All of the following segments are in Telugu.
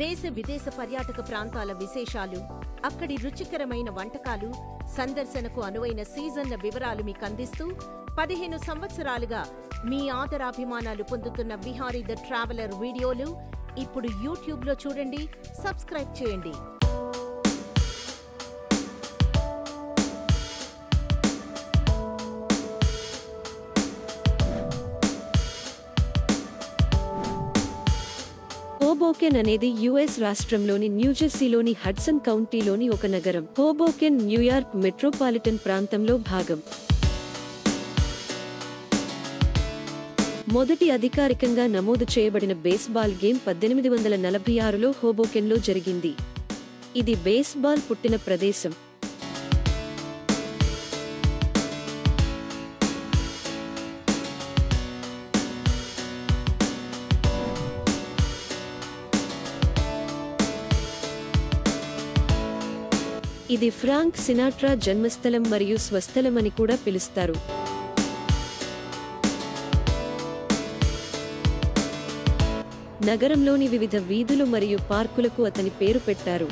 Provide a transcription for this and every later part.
దేశ విదేశ పర్యాటక ప్రాంతాల విశేషాలు అక్కడి రుచికరమైన వంటకాలు సందర్శనకు అనువైన సీజన్ల వివరాలు మీకు అందిస్తూ పదిహేను సంవత్సరాలుగా మీ ఆదరాభిమానాలు పొందుతున్న విహారీ ద ట్రావెలర్ వీడియోలు ఇప్పుడు యూట్యూబ్లో చూడండి సబ్స్క్రైబ్ చేయండి హోబోకెన్ అనేది యుఎస్ రాష్ట్రంలోని న్యూజెర్సీలోని హడ్సన్ కౌంటీలోని ఒక నగరం హోబోకెన్ న్యూయార్క్ మెట్రోపాలిటన్ ప్రాంతంలో భాగం మొదటి అధికారికంగా నమోదు చేయబడిన బేస్బాల్ గేమ్ పద్దెనిమిది వందల నలభై ఆరులో హోబోకెన్లో జరిగింది ఇది బేస్బాల్ పుట్టిన ప్రదేశం ఇది ఫ్రాంక్ సినాట్రా జన్మస్థలం మరియు స్వస్థలం అని కూడా పిలుస్తారు నగరంలోని వివిధ వీధులు మరియు పార్కులకు అతని పేరు పెట్టారు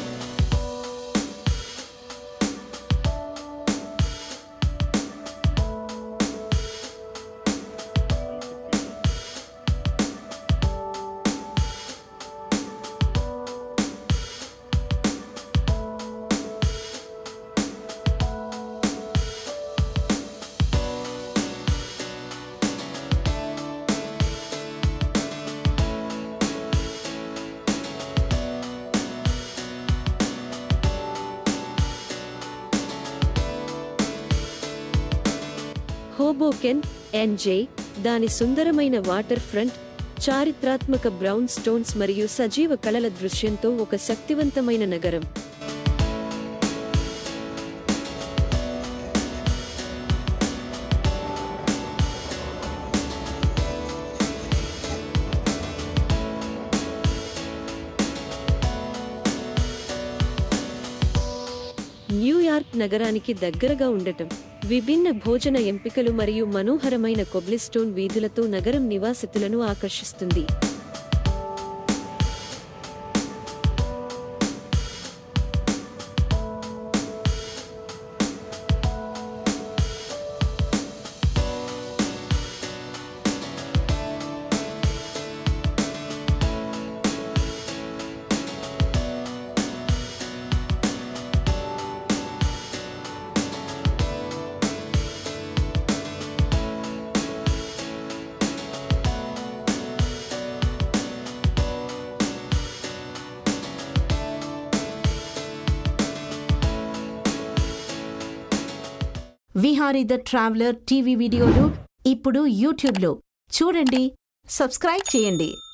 హోబోకెన్ ఎన్జే దాని సుందరమైన వాటర్ ఫ్రంట్ చారిత్రాత్మక బ్రౌన్ స్టోన్స్ మరియు సజీవ కళల దృశ్యంతో ఒక శక్తివంతమైన నగరం న్యూయార్క్ నగరానికి దగ్గరగా ఉండటం విభిన్న భోజన ఎంపికలు మరియు మనోహరమైన కొబ్లిస్టోన్ వీధులతో నగరం నివాసితులను ఆకర్షిస్తుంది విహారీ ద ట్రావెలర్ టీవీ వీడియోలు ఇప్పుడు యూట్యూబ్లో చూడండి సబ్స్క్రైబ్ చేయండి